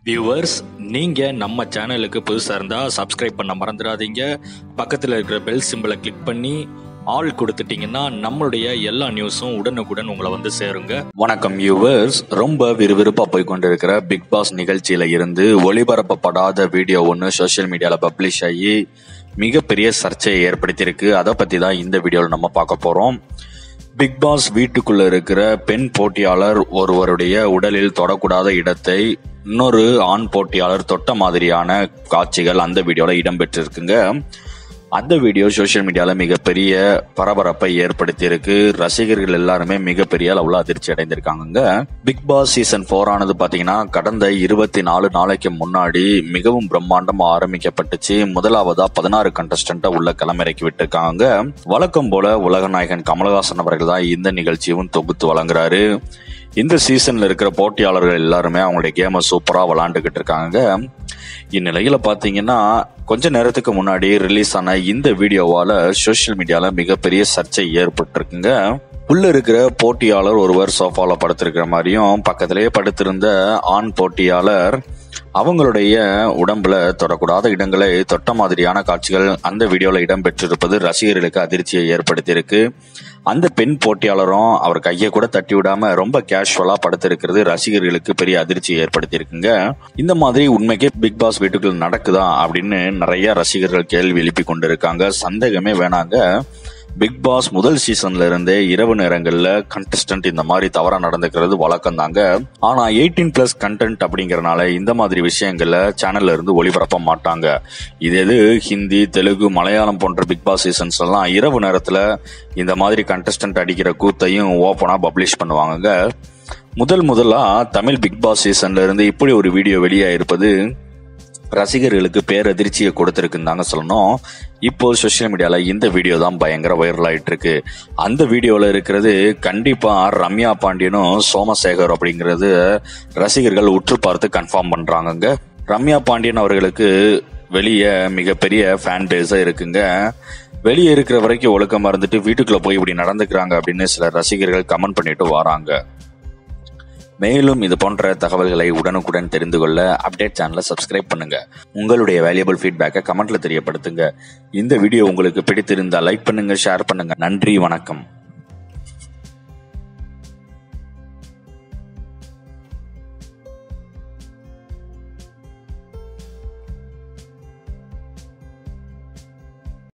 viewers நீங்க நம்ம சேனலுக்கு புதுசா இருந்தா சப்ஸ்கிரைப் பண்ண மறந்துடாதீங்க பக்கத்துல இருக்கிற பெல் சிம்பிளை கிளிக் பண்ணி ஆல் கொடுத்துட்டீங்கன்னா நம்மளுடைய எல்லா நியூஸும் உடனுக்குடன் உங்களை வந்து சேருங்க வணக்கம் வியூவர்ஸ் ரொம்ப விறுவிறுப்பா போய் கொண்டிருக்கிற பிக் பாஸ் நிகழ்ச்சியில இருந்து ஒளிபரப்பப்படாத வீடியோ ஒன்று சோஷியல் மீடியால பப்ளிஷ் ஆகி மிகப்பெரிய சர்ச்சையை ஏற்படுத்தியிருக்கு அதை பத்தி தான் இந்த வீடியோவில் நம்ம பார்க்க போறோம் பிக் பாஸ் வீட்டுக்குள்ள இருக்கிற பெண் போட்டியாளர் ஒருவருடைய உடலில் தொடக்கூடாத இடத்தை இன்னொரு ஆண் போட்டியாளர் தொட்ட மாதிரியான காட்சிகள் அந்த வீடியோல இடம்பெற்றிருக்குங்க அந்த வீடியோ சோஷியல் மீடியால மிகப்பெரிய பரபரப்பை ஏற்படுத்தி இருக்கு ரசிகர்கள் எல்லாருமே மிகப்பெரிய அளவுல அதிர்ச்சி அடைந்திருக்காங்க பிக் பாஸ் சீசன் போர் ஆனது பாத்தீங்கன்னா கடந்த இருபத்தி நாலு நாளைக்கு முன்னாடி மிகவும் பிரம்மாண்டமா ஆரம்பிக்கப்பட்டுச்சு முதலாவதா பதினாறு கண்டஸ்டன்ட்டை உள்ள களமிறக்கி விட்டுருக்காங்க வழக்கம் போல உலகநாயகன் கமலஹாசன் அவர்கள் தான் இந்த நிகழ்ச்சியும் தொகுத்து வழங்குறாரு இந்த சீசன்ல இருக்கிற போட்டியாளர்கள் எல்லாருமே அவங்களுடைய கேமை சூப்பரா விளாண்டுகிட்டு இருக்காங்க இந்நிலையில பாத்தீங்கன்னா கொஞ்ச நேரத்துக்கு முன்னாடி ரிலீஸ் ஆன இந்த வீடியோவால சோஷியல் மீடியால மிகப்பெரிய சர்ச்சை ஏற்பட்டிருக்குங்க உள்ள இருக்கிற போட்டியாளர் ஒருவர் சோஃபால படுத்திருக்கிற மாதிரியும் பக்கத்திலேயே படுத்திருந்த ஆண் போட்டியாளர் அவங்களுடைய உடம்புல தொடக்கூடாத இடங்களை தொட்ட மாதிரியான காட்சிகள் அந்த வீடியோல இடம்பெற்றிருப்பது ரசிகர்களுக்கு அதிர்ச்சியை ஏற்படுத்தியிருக்கு அந்த பெண் போட்டியாளரும் அவர் கையை கூட தட்டி விடாம ரொம்ப கேஷுவலா படுத்திருக்கிறது ரசிகர்களுக்கு பெரிய அதிர்ச்சியை ஏற்படுத்தியிருக்குங்க இந்த மாதிரி உண்மைக்கே பிக் பாஸ் வீட்டுக்குள் நடக்குதா அப்படின்னு நிறைய ரசிகர்கள் கேள்வி எழுப்பி கொண்டிருக்காங்க சந்தேகமே வேணாங்க பிக் பாஸ் முதல் சீசன்ல இருந்தே இரவு நேரங்கள்ல கண்டஸ்டன்ட் இந்த மாதிரி தவறா நடந்துக்கிறது வழக்கம் தாங்க ஆனா எயிட்டீன் பிளஸ் கண்டென்ட் அப்படிங்கறனால இந்த மாதிரி விஷயங்கள்ல சேனல்ல இருந்து ஒளிபரப்ப மாட்டாங்க இது எது ஹிந்தி தெலுங்கு மலையாளம் போன்ற பிக் பாஸ் சீசன்ஸ் எல்லாம் இரவு நேரத்துல இந்த மாதிரி கண்டஸ்டன்ட் அடிக்கிற கூத்தையும் ஓப்பனா பப்ளிஷ் பண்ணுவாங்க முதல் முதலா தமிழ் பிக் பாஸ் சீசன்ல இருந்து இப்படி ஒரு வீடியோ வெளியாயிருப்பது ரசிகர்களுக்கு பேரதிர்ச்சியை கொடுத்திருக்குன்னு தாங்க சொல்லணும் இப்போ சோஷியல் மீடியால இந்த வீடியோ தான் பயங்கர வைரல் ஆயிட்டு இருக்கு அந்த வீடியோல இருக்கிறது கண்டிப்பா ரம்யா பாண்டியனும் சோமசேகர் அப்படிங்கிறது ரசிகர்கள் உற்று பார்த்து கன்ஃபார்ம் பண்றாங்கங்க ரம்யா பாண்டியன் அவர்களுக்கு வெளியே மிகப்பெரிய ஃபேன் பேஸா இருக்குங்க வெளியே இருக்கிற வரைக்கும் ஒழுக்கமா இருந்துட்டு வீட்டுக்குள்ள போய் இப்படி நடந்துக்கிறாங்க அப்படின்னு சில ரசிகர்கள் கமெண்ட் பண்ணிட்டு வராங்க மேலும் இது போன்ற தகவல்களை உடனுக்குடன் தெரிந்து கொள்ள அப்டேட் சேனலை சப்ஸ்கிரைப் பண்ணுங்க உங்களுடைய வேல்யூபிள் ஃபீட்பேக்கை கமெண்ட்ல தெரியப்படுத்துங்க இந்த வீடியோ உங்களுக்கு பிடித்திருந்தா லைக் பண்ணுங்க ஷேர் பண்ணுங்க நன்றி வணக்கம்